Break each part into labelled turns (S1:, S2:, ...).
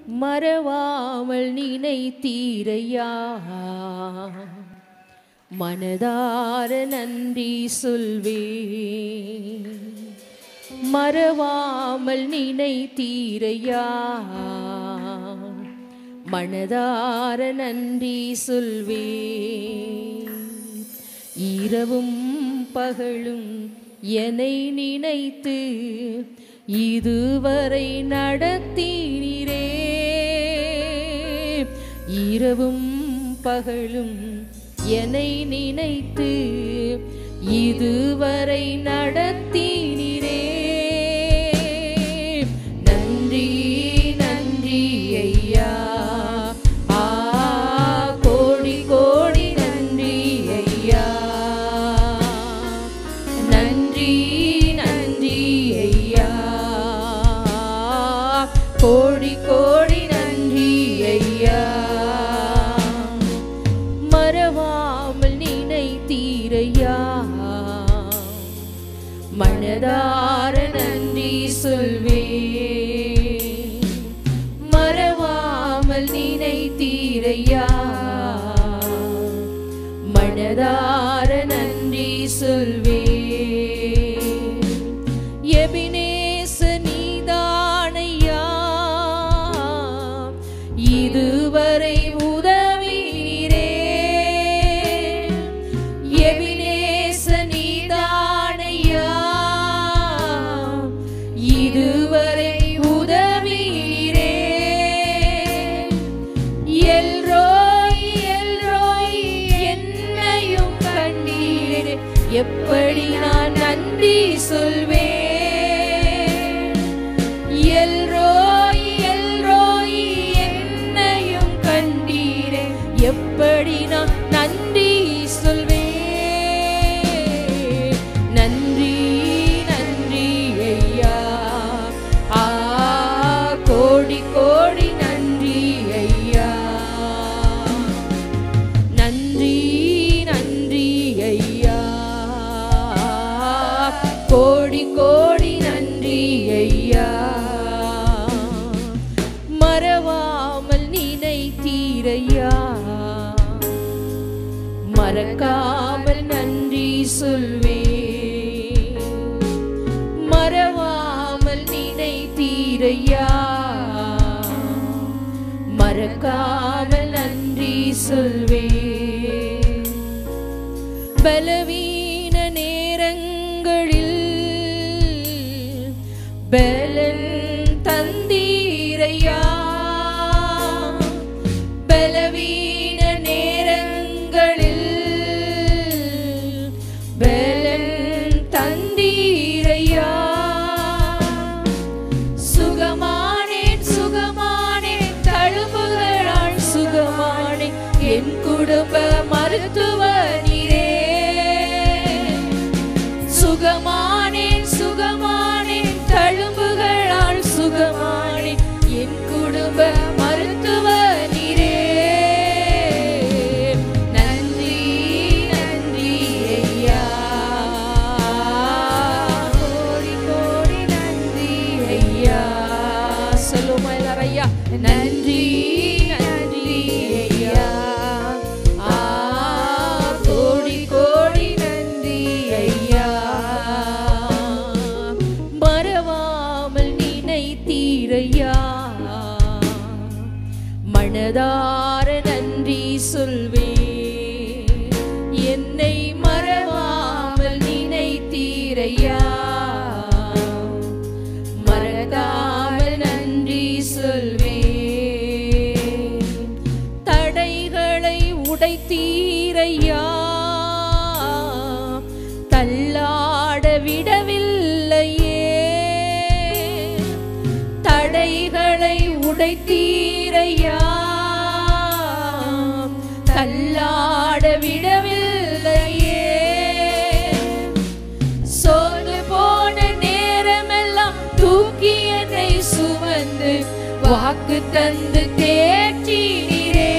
S1: மறவாமல் நினைத்தீரையா மனதார நன்றி சொல்வே மறவாமல் நினைத்தீரையா மனதார நன்றி சொல்வே இரவும் பகலும் என்னை நினைத்து இதுவரை நடத்தீரே இரவும் பகலும் என்னை நினைத்து இதுவரை நடத்தீரே நன்றி நன்றி ஐயா ஆ கோடி கோடி நன்றி ஐயா நன்றி நன்றி ஐயா கோடி கோடி நன்றி ஐயா மறவாமல் நினைத்தீரையா மனதார நன்றி சொல்வே மறவாமல் நினைத்தீரையா மனதார நன்றி சொல்வே எபினேச நீதானையா இதுவரை உதவினீரே எபினேச நீதானையா இதுவரை உதவினீரே எல்ரோய் எல்ரோய் என்னையும் கண்டீரே எப்படி நான் நன்றி சொல்வேன் எல்ரோய் எல்ரோய் என்னையும் கண்டீரே எப்படி நான் நன்றி சொல்வேன் நன்றி நன்றி ஐயா ஆ கோடி கோடி நன்றி ஐயா நன்றி நன்றி ஐயா கோடி கோடி நன்றி ஐயா மறவாமல் நினைத்தீரையா மறக்காமல் நன்றி சொல்வே மறவாமல் நினைத்தீரையா மறக்காமல் நன்றி சொல்வே பலவீன நேரங்களில் பலன் தந்தீரையா பலவீன நேரங்களில் பலன் தந்தீரையா சுகமானேன் சுகமானேன் தழும்புகளால் சுகமானேன் என் குடும்ப மருத்துவ நீரே சுகமானேன் சுகமானேன் தழும்புகளால் சுகமானேன் என் குடும்ப மருத்துவ நீரே நன்றி நன்றி ஐயா கோடி கோடி நன்றி ஐயா சொல்லுமா எல்லாரும் ஐயா நன்றி நன்றி ஐயா ஆ கோடி கோடி நன்றி ஐயா மறவாமல் நினைத்தீரையா மனதார நன்றி சொல்வே என்னை மறவாமல் நினைத்தீரையா மறக்காமல் நன்றி சொல்வே தடைகளை உடைத்தீரையா தள்ளாட விடவில்லையே தடைகளை உடைத்தீரையா தள்ளாட விடவில்லையே சோர்ந்து போன நேரமெல்லாம் தூக்கி என்னை சுமந்து வாக்கு தந்து தேற்றினீரே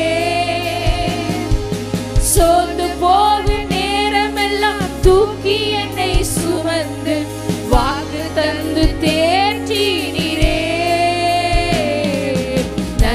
S1: சோர்ந்து போக நேரமெல்லாம் தூக்கி என்னை சுமந்து வாக்கு தந்து தேற்றினீரே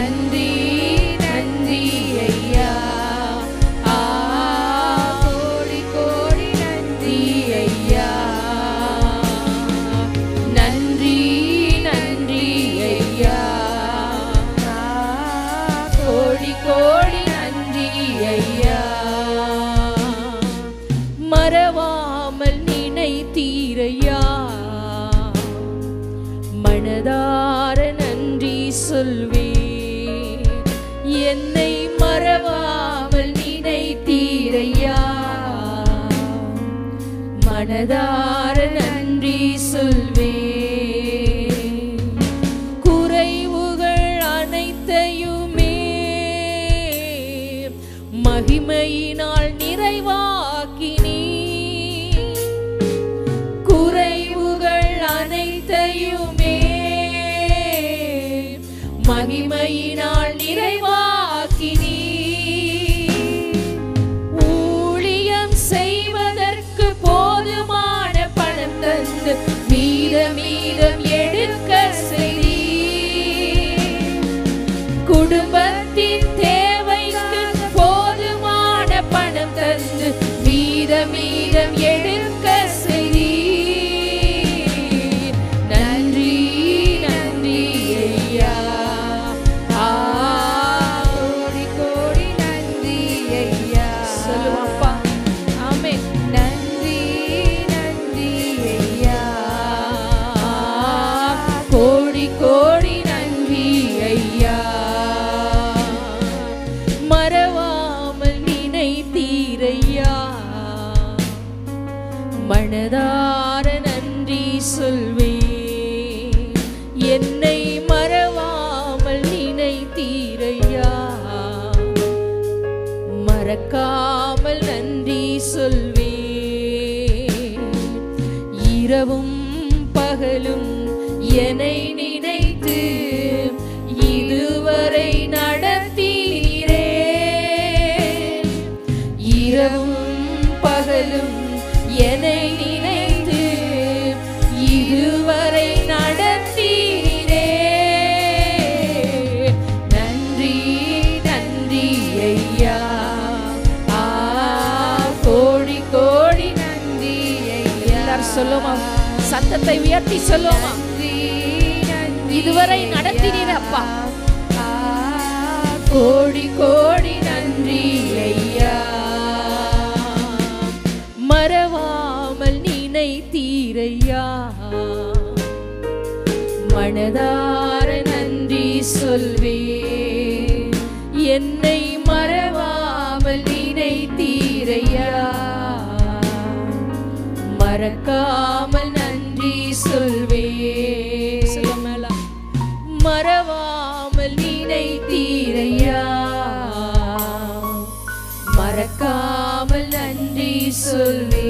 S1: சொல்வேன் என்னை மறவாமல் நினைத்தீரையா மனதார நன்றி சொல்வேன் குறைவுகள் அனைத்தையுமே மகிமையினால் நிறைவாக்கினீ குறைவுகள் அனைத்தையுமே மகிமையினால் நிறைவாக்கினீ ஊழியம் செய்வதற்கு போதுமான பணம் தந்து மீத மீதம் எடுக்க செய்தி குடும்பத்தின் தேவைக்கு போதுமான பணம் தந்து மீத மீதம் எடுக்க செய்தி நன்றி நன்றி ஐயா ஆ, கோடி கோடி நன்றி ஐயா சொல்லுவாப்பா ஆமே நன்றி நன்றி ஐயா கோடி கோடி நன்றி ஐயா மறவாமல் நினைத்தீரையா மனதார நன்றி சொல்வேன் என்னை மறவாமல் நினைத்தீரையா மறக்காமல் நன்றி சொல்வேன் இரவும் பகலும் என்னை நினைத்து இதுவரை நடத்தீரே இரவும் பகலும் என்னை நினைத்து இதுவரை நடத்தீரே நன்றி நன்றி ஐயா ஆ கோடி கோடி நன்றி ஐயா எல்லாரும் சொல்லுமா சத்தத்தை உயர்த்தி சொல்லுமா இதுவரை நடத்தினீர் அப்பா கோடி கோடி நன்றி ஐயா மறவாமல் நினைத்தீரையா மனதார நன்றி சொல்வேன் என்னை மறவாமல் நினைத்தீரையா மறக்காமல் நன்றி சொல்வேன் சொல்லுமேலா மறவாமல் நினைத்தீரையா மறக்காமல் நன்றி சொல்வே